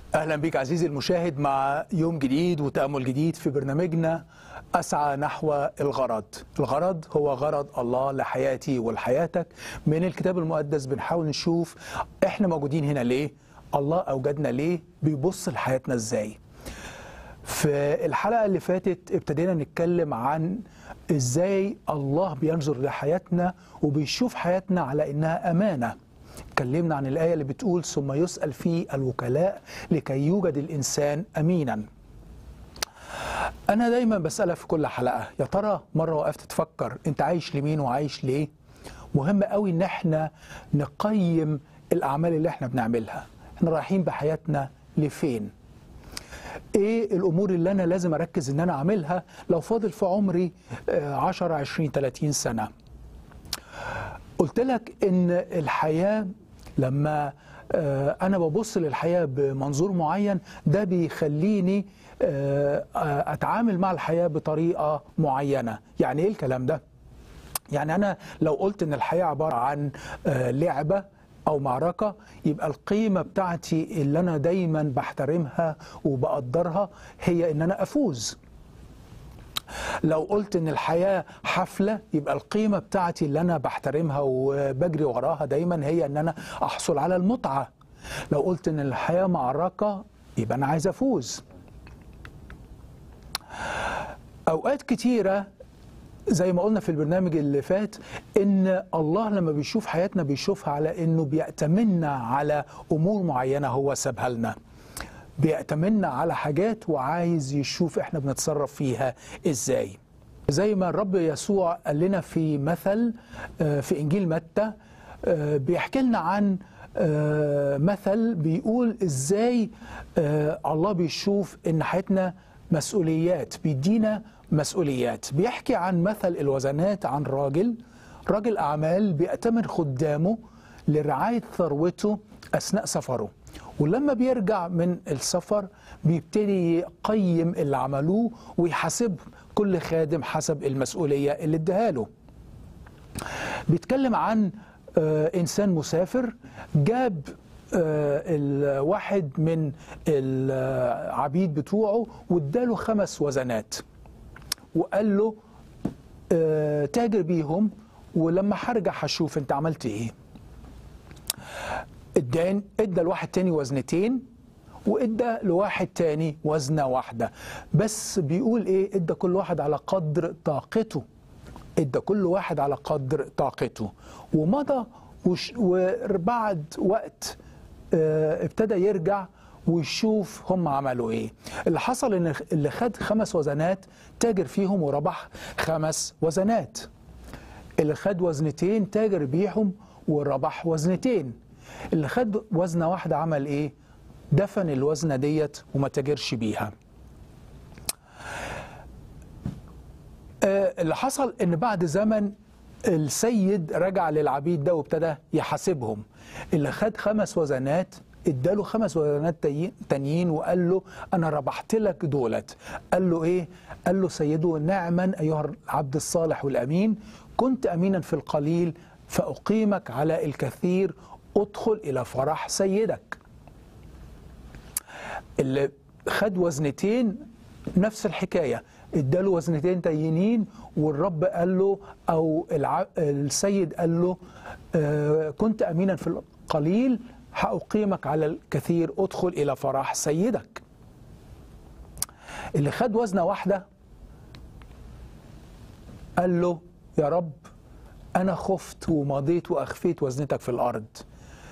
اهلا بك عزيزي المشاهد مع يوم جديد وتامل جديد في برنامجنا اسعى نحو الغرض الغرض هو غرض الله لحياتي ولحياتك من الكتاب المقدس بنحاول نشوف احنا موجودين هنا ليه الله اوجدنا ليه بيبص لحياتنا ازاي في الحلقه اللي فاتت ابتدينا نتكلم عن ازاي الله بينظر لحياتنا وبيشوف حياتنا على انها امانه اتكلمنا عن الآية اللي بتقول ثم يسأل في الوكلاء لكي يوجد الإنسان أمينا أنا دايما بسألك في كل حلقة يا ترى مرة وقفت تفكر أنت عايش لمين وعايش ليه مهم قوي إن احنا نقيم الأعمال اللي احنا بنعملها احنا رايحين بحياتنا لفين ايه الامور اللي انا لازم اركز ان انا اعملها لو فاضل في عمري 10 20 30 سنه قلت لك ان الحياه لما انا ببص للحياه بمنظور معين ده بيخليني اتعامل مع الحياه بطريقه معينه يعني ايه الكلام ده يعني انا لو قلت ان الحياه عباره عن لعبه او معركه يبقى القيمه بتاعتي اللي انا دايما بحترمها وبقدرها هي ان انا افوز لو قلت ان الحياه حفله يبقى القيمه بتاعتي اللي انا بحترمها وبجري وراها دايما هي ان انا احصل على المتعه لو قلت ان الحياه معركه يبقى انا عايز افوز اوقات كتيره زي ما قلنا في البرنامج اللي فات ان الله لما بيشوف حياتنا بيشوفها على انه بيأتمنا على امور معينه هو سابها لنا بيأتمنا على حاجات وعايز يشوف احنا بنتصرف فيها ازاي زي ما الرب يسوع قال لنا في مثل في انجيل متى بيحكي لنا عن مثل بيقول ازاي الله بيشوف ان حياتنا مسؤوليات بيدينا مسؤوليات بيحكي عن مثل الوزنات عن راجل راجل اعمال بيأتمن خدامه لرعايه ثروته اثناء سفره ولما بيرجع من السفر بيبتدي يقيم اللي عملوه ويحاسب كل خادم حسب المسؤولية اللي اداها له بيتكلم عن إنسان مسافر جاب الواحد من العبيد بتوعه واداله خمس وزنات وقال له تاجر بيهم ولما هرجع هشوف انت عملت ايه ادان ادى لواحد تاني وزنتين وادى لواحد تاني وزنه واحده بس بيقول ايه ادى كل واحد على قدر طاقته ادى كل واحد على قدر طاقته ومضى وش وبعد وقت اه ابتدى يرجع ويشوف هم عملوا ايه اللي حصل ان اللي خد خمس وزنات تاجر فيهم وربح خمس وزنات اللي خد وزنتين تاجر بيهم وربح وزنتين اللي خد وزنه واحده عمل ايه دفن الوزنه ديت وما تاجرش بيها آه اللي حصل ان بعد زمن السيد رجع للعبيد ده وابتدى يحاسبهم اللي خد خمس وزنات اداله خمس وزنات تانيين وقال له انا ربحت لك دولت قال له ايه قال له سيده نعما ايها العبد الصالح والامين كنت امينا في القليل فاقيمك على الكثير ادخل الى فرح سيدك اللي خد وزنتين نفس الحكايه اداله وزنتين تانيين والرب قال له او الع... السيد قال له آه كنت امينا في القليل هأقيمك على الكثير ادخل الى فرح سيدك اللي خد وزنه واحده قال له يا رب انا خفت ومضيت واخفيت وزنتك في الارض